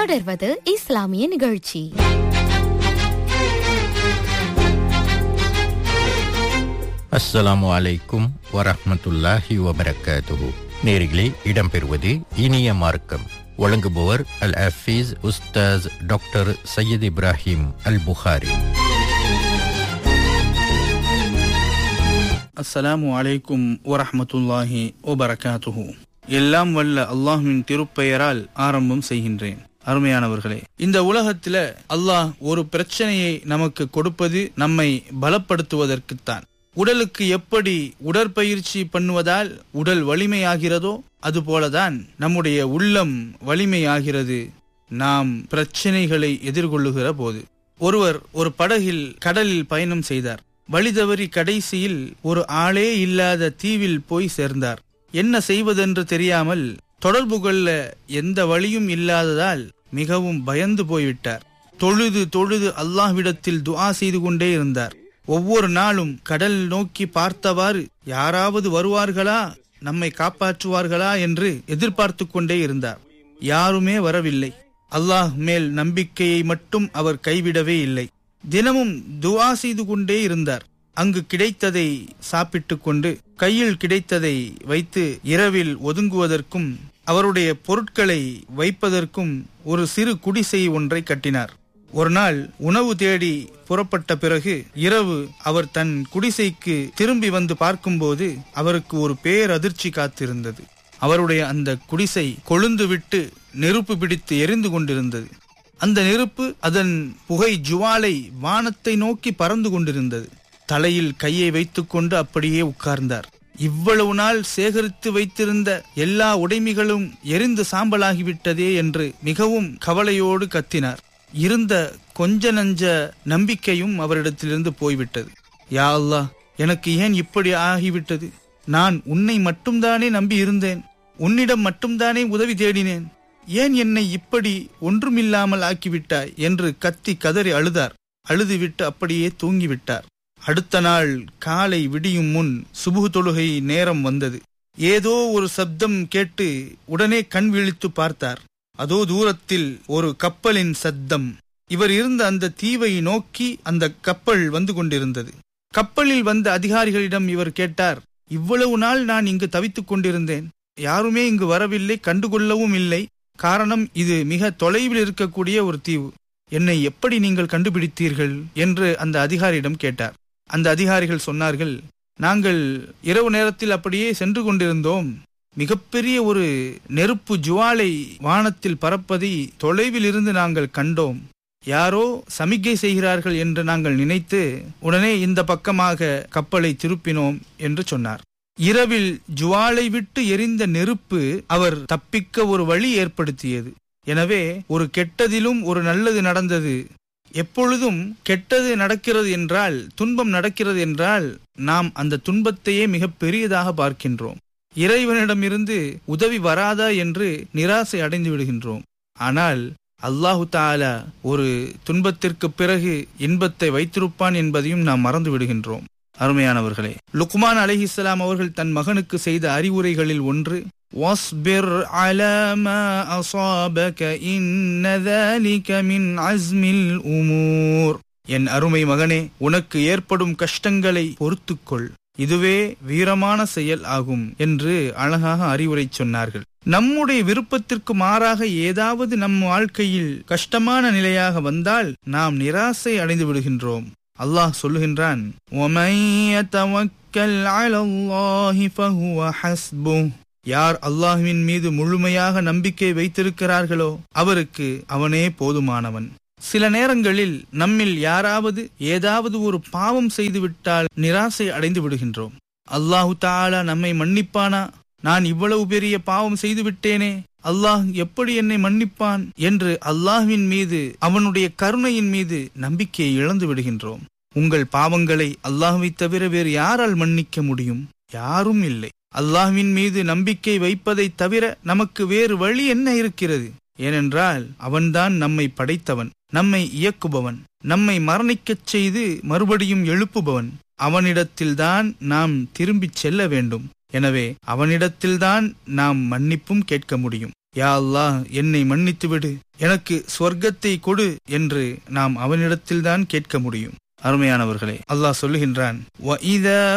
தொடர்வது இஸ்லாமிய நிகழ்ச்சி அஸ்ஸலாமு அலைக்கும் வரஹ்மத்துல்லாஹி வபரகாத்துஹு நேரிலே இடம்பெறுவது இனிய மார்க்கம் வழங்குபவர் அல் ஹஃபீஸ் உஸ்தாஸ் டாக்டர் சையத் இப்ராஹிம் அல் புகாரி அஸ்ஸலாமு அலைக்கும் வரஹ்மத்துல்லாஹி வபரகாத்துஹு எல்லாம் வல்ல அல்லாஹ்வின் திருப்பெயரால் ஆரம்பம் செய்கின்றேன் அருமையானவர்களே இந்த உலகத்துல அல்லாஹ் ஒரு பிரச்சனையை நமக்கு கொடுப்பது நம்மை பலப்படுத்துவதற்குத்தான் உடலுக்கு எப்படி உடற்பயிற்சி பண்ணுவதால் உடல் வலிமையாகிறதோ அதுபோலதான் நம்முடைய உள்ளம் வலிமையாகிறது நாம் பிரச்சனைகளை எதிர்கொள்ளுகிற போது ஒருவர் ஒரு படகில் கடலில் பயணம் செய்தார் வழி தவறி கடைசியில் ஒரு ஆளே இல்லாத தீவில் போய் சேர்ந்தார் என்ன செய்வதென்று தெரியாமல் தொடர்பு கொள்ள எந்த வழியும் இல்லாததால் மிகவும் பயந்து போய்விட்டார் தொழுது தொழுது அல்லாஹ்விடத்தில் துஆ செய்து கொண்டே இருந்தார் ஒவ்வொரு நாளும் கடல் நோக்கி பார்த்தவாறு யாராவது வருவார்களா நம்மை காப்பாற்றுவார்களா என்று எதிர்பார்த்து கொண்டே இருந்தார் யாருமே வரவில்லை அல்லாஹ் மேல் நம்பிக்கையை மட்டும் அவர் கைவிடவே இல்லை தினமும் துஆ செய்து கொண்டே இருந்தார் அங்கு கிடைத்ததை சாப்பிட்டு கொண்டு கையில் கிடைத்ததை வைத்து இரவில் ஒதுங்குவதற்கும் அவருடைய பொருட்களை வைப்பதற்கும் ஒரு சிறு குடிசை ஒன்றை கட்டினார் ஒரு நாள் உணவு தேடி புறப்பட்ட பிறகு இரவு அவர் தன் குடிசைக்கு திரும்பி வந்து பார்க்கும்போது அவருக்கு ஒரு பேரதிர்ச்சி காத்திருந்தது அவருடைய அந்த குடிசை கொழுந்து விட்டு நெருப்பு பிடித்து எரிந்து கொண்டிருந்தது அந்த நெருப்பு அதன் புகை ஜுவாலை வானத்தை நோக்கி பறந்து கொண்டிருந்தது தலையில் கையை வைத்துக்கொண்டு அப்படியே உட்கார்ந்தார் இவ்வளவு நாள் சேகரித்து வைத்திருந்த எல்லா உடைமைகளும் எரிந்து சாம்பலாகிவிட்டதே என்று மிகவும் கவலையோடு கத்தினார் இருந்த கொஞ்ச நஞ்ச நம்பிக்கையும் அவரிடத்திலிருந்து போய்விட்டது யா அல்லாஹ் எனக்கு ஏன் இப்படி ஆகிவிட்டது நான் உன்னை மட்டும்தானே நம்பி இருந்தேன் உன்னிடம் மட்டும்தானே உதவி தேடினேன் ஏன் என்னை இப்படி ஒன்றுமில்லாமல் ஆக்கிவிட்டாய் என்று கத்தி கதறி அழுதார் அழுதுவிட்டு அப்படியே தூங்கிவிட்டார் அடுத்த நாள் காலை விடியும் முன் சுபுகு தொழுகை நேரம் வந்தது ஏதோ ஒரு சப்தம் கேட்டு உடனே கண் விழித்து பார்த்தார் அதோ தூரத்தில் ஒரு கப்பலின் சத்தம் இவர் இருந்த அந்த தீவை நோக்கி அந்த கப்பல் வந்து கொண்டிருந்தது கப்பலில் வந்த அதிகாரிகளிடம் இவர் கேட்டார் இவ்வளவு நாள் நான் இங்கு தவித்துக் கொண்டிருந்தேன் யாருமே இங்கு வரவில்லை கண்டுகொள்ளவும் இல்லை காரணம் இது மிக தொலைவில் இருக்கக்கூடிய ஒரு தீவு என்னை எப்படி நீங்கள் கண்டுபிடித்தீர்கள் என்று அந்த அதிகாரியிடம் கேட்டார் அந்த அதிகாரிகள் சொன்னார்கள் நாங்கள் இரவு நேரத்தில் அப்படியே சென்று கொண்டிருந்தோம் மிகப்பெரிய ஒரு நெருப்பு ஜுவாலை வானத்தில் பறப்பதை தொலைவில் இருந்து நாங்கள் கண்டோம் யாரோ சமிக்கை செய்கிறார்கள் என்று நாங்கள் நினைத்து உடனே இந்த பக்கமாக கப்பலை திருப்பினோம் என்று சொன்னார் இரவில் ஜுவாலை விட்டு எரிந்த நெருப்பு அவர் தப்பிக்க ஒரு வழி ஏற்படுத்தியது எனவே ஒரு கெட்டதிலும் ஒரு நல்லது நடந்தது எப்பொழுதும் கெட்டது நடக்கிறது என்றால் துன்பம் நடக்கிறது என்றால் நாம் அந்த துன்பத்தையே மிக பெரியதாக பார்க்கின்றோம் இறைவனிடமிருந்து உதவி வராதா என்று நிராசை அடைந்து விடுகின்றோம் ஆனால் அல்லாஹு தாலா ஒரு துன்பத்திற்கு பிறகு இன்பத்தை வைத்திருப்பான் என்பதையும் நாம் மறந்து விடுகின்றோம் அருமையானவர்களே லுக்மான் அலிஹிஸ்லாம் அவர்கள் தன் மகனுக்கு செய்த அறிவுரைகளில் ஒன்று واصبر على ما أصابك إن ذلك من عزم الأمور என் அருமை மகனே உனக்கு ஏற்படும் கஷ்டங்களை பொறுத்துக்கொள் இதுவே வீரமான செயல் ஆகும் என்று அழகாக அறிவுரை சொன்னார்கள் நம்முடைய விருப்பத்திற்கு மாறாக ஏதாவது நம் வாழ்க்கையில் கஷ்டமான நிலையாக வந்தால் நாம் நிராசை அடைந்து விடுகின்றோம் அல்லாஹ் சொல்லுகின்றான் யார் அல்லாஹுவின் மீது முழுமையாக நம்பிக்கை வைத்திருக்கிறார்களோ அவருக்கு அவனே போதுமானவன் சில நேரங்களில் நம்மில் யாராவது ஏதாவது ஒரு பாவம் செய்துவிட்டால் நிராசை அடைந்து விடுகின்றோம் அல்லாஹு தாலா நம்மை மன்னிப்பானா நான் இவ்வளவு பெரிய பாவம் செய்து விட்டேனே அல்லாஹ் எப்படி என்னை மன்னிப்பான் என்று அல்லாஹ்வின் மீது அவனுடைய கருணையின் மீது நம்பிக்கையை இழந்து விடுகின்றோம் உங்கள் பாவங்களை அல்லாஹ்வை தவிர வேறு யாரால் மன்னிக்க முடியும் யாரும் இல்லை அல்லாஹ்வின் மீது நம்பிக்கை வைப்பதை தவிர நமக்கு வேறு வழி என்ன இருக்கிறது ஏனென்றால் அவன்தான் நம்மை படைத்தவன் நம்மை இயக்குபவன் நம்மை மரணிக்கச் செய்து மறுபடியும் எழுப்புபவன் அவனிடத்தில்தான் நாம் திரும்பிச் செல்ல வேண்டும் எனவே அவனிடத்தில்தான் நாம் மன்னிப்பும் கேட்க முடியும் யா அல்லாஹ் என்னை மன்னித்து விடு எனக்கு சொர்க்கத்தை கொடு என்று நாம் அவனிடத்தில்தான் கேட்க முடியும் அருமையானவர்களே அல்லாஹ் சொல்லுகின்றான் "வஇதா